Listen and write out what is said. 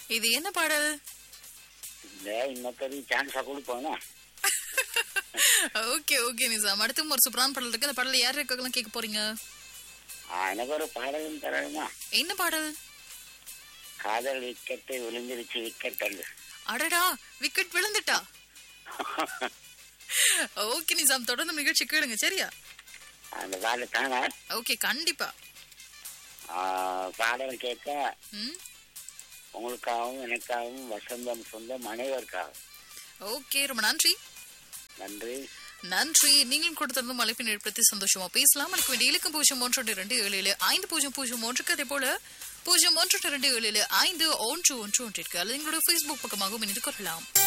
இது என்ன பாடல் இல்ல இன்னொருத்தர் சான்ஸா கொடுப்போம் ஓகே ஓகே நிசாம் அடுத்து ஒரு சூப்பரான பாடல் இருக்கு அந்த பாடல யார் இருக்கலாம் கேட்க போறீங்க எனக்கு ஒரு பாடலும் தரணுமா என்ன பாடல் காதல் விக்கெட்டு விழுந்துருச்சு விக்கெட் அல்லு அடடா விக்கெட் விழுந்துட்டா ஓகே நிசாம் தொடர்ந்து நிகழ்ச்சி கேளுங்க சரியா அந்த பாடல் தானே ஓகே கண்டிப்பா பாடல் கேட்க ம் உங்களுக்காகவும் எனக்காகவும் வசந்தம் சொந்தம் அனைவருக்காகவும் ஓகே ரொம்ப நன்றி நன்றி நன்றி நீங்கள் கொடுத்திருந்தும் அழைப்பின் ஏற்படுத்தி சந்தோஷமா பேசலாம் எனக்கு வேண்டிய இலக்கம் பூஜ்ஜியம் ஒன்று ஒன்று இரண்டு ஏழு ஏழு ஐந்து பூஜ்ஜியம் பூஜ்ஜியம் ஒன்றுக்கு அதே போல பூஜ்ஜியம் ஒன்று ஒன்று இரண்டு ஏழு ஏழு ஐந்து ஒன்று ஒன்று ஒன்றிற்கு அல்லது எங்களோட ஃபேஸ்புக் பக்கமாகவும் இணைந்து கொள்ளலாம்